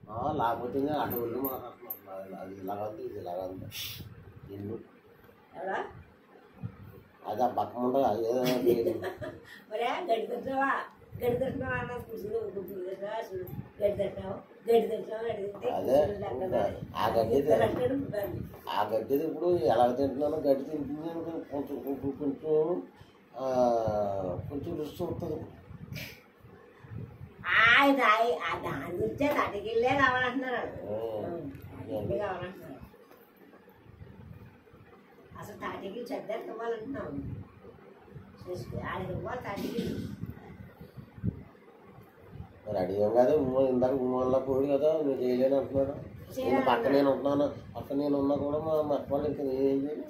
ఆ, లేకపోతే ఇంకా అడవులు మాట్లాడుతున్నారు అది ఇలాగ ఉంది ఇది ఇలాగ ఉంది ఇల్లు ఎలా అది ఆ పక్క ఉండదు అది ఏదైనా పేరు. మరే గడి తింటావా గడి తింటున్నావా అన్న కూర్చుని కూర్చుని తింటావా చూడు గడి తింటావు గడి తింటావు గడి తింటే అదే, ఇంకా ఆ గడ్డి తి- అంటాడు ఉంటాడు ఆ గడ్డిది ఇప్పుడు ఎలా తింటున్నానో గడ్డి తింటున్నాను కొంచెం కొంచెం కొంచెం ఆ, కొంచెం రుచి ఉంటుంది ఆయన ఆ దాని గురించే అడిగిల్లే కావాలంటున్నారు ఆ, తాటికి కావాలంటున్నారు అసలు తాటికి చెడ్డ ఇవ్వాలంటున్నాం చేసుకో ఆడికి ఇవ్వాలి తాటికి మరి అడిగాం కదా ఉమ్మ ఇందాక ఉమ్మల్లో పోడు కదా నువ్వు చేయలేను అంటున్నాడు నేను పక్క నేను ఉంటున్నాను పక్క నేను ఉన్నా కూడా మా మా అక్క వాళ్ళు ఇంకా నేనేం చేయను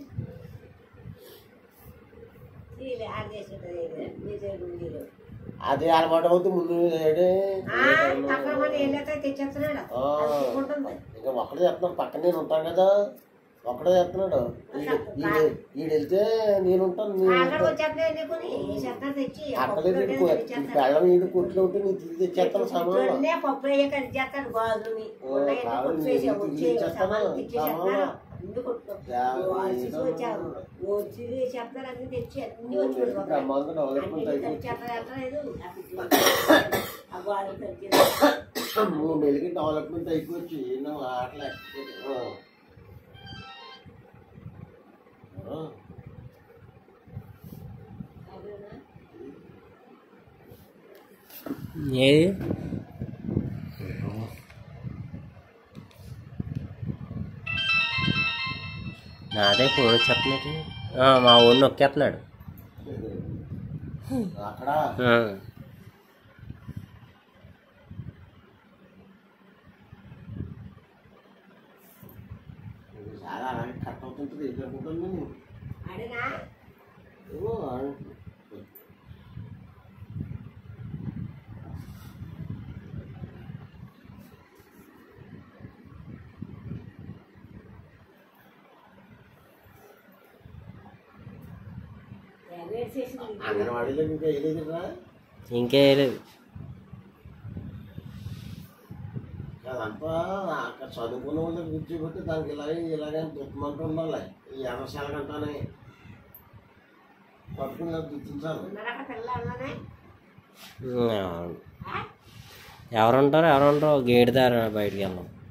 తీలే ఆడ చేసేది మీరు చేయకుండా అది అలవాటు అవుతుంది ముందు ఏడే తక్కువ మంది వెళ్ళైతే తెచ్చేస్తున్నాడు ఆ. అది తీసుకుంటుంది ఇంకా ఒక్కడే చెప్తున్నాడు పక్కన నేను ఉంటాను కదా ఒక్కడే చెప్తున్నాడు ఈడు- ఈడు ఈడు వెళ్తే నేను ఉంటాను నేను అక్కడ ఉంటాను. వచ్చేస్తే నీకుని చెత్త తెచ్చి అక్కడ పప్పు ఈడు పెట్టేసి కొ- ఈ తెచ్చేస్తాడు. పెళ్ళం ఈడు కొట్లు ఉంటే నేను తిరిగి తెచ్చేస్తాను సామాన్లు ఇంట్లోనే పప్పు వేయ కట్ చేస్తాడు గాజుని ఓ, ఉన్నాయన్నీ కాదు, కొట్టేసి నేను వచ్చి తిరిగి చేస్తాను. సామాన్లు తెచ్చేసేస్తారు సామాన్లు. అన్ని కొట్టుకో యా, వచ్చి ఏదో వచ్చారు వచ్చి చెప్తారు అన్ని తెచ్చి అన్ని వచ్చి నేను పెట్టుకోవాలి. బ్రహ్మాండంగా డెవలప్మెంట్ అన్ని అయిపోయింది తెచ్చేస్తారు ఎట్టలేదు ఆ గాజులు తెచ్చి మూడు నెలలకి డెవలప్మెంట్ అయిపోవచ్చు ఎన్నో ఆటలు ఏది నాదే ఫోన్ వచ్చేస్తున్నట్టు మా ఊడిని నొక్కేస్తున్నాడు అక్కడ ఆ. చాలా అలాగే కట్ అవుతుంటుంది ఏం అనుకుంటాను నేను అడినా ఏమో ఆ- వేడి చేసింది అంగన్వాడీలో ఇంకా వేయలేదురా ఇంకే లేదు అదంతా అక్కడ చదువుకున్న వాళ్ళకి కూర్చోబెట్టి దానికి ఇలాగే ఇలాగే దుఃఖమంటూ ఉండాలి ఈ ఎర్రశాలకంటానే పట్టుకుని ఇలా గుర్తించాలి ఉన్నారా అక్కడ పిల్లలనే ఎవరుంటారు ఎవరుంటారు గేట్ దారి బయటికి వెళ్దాం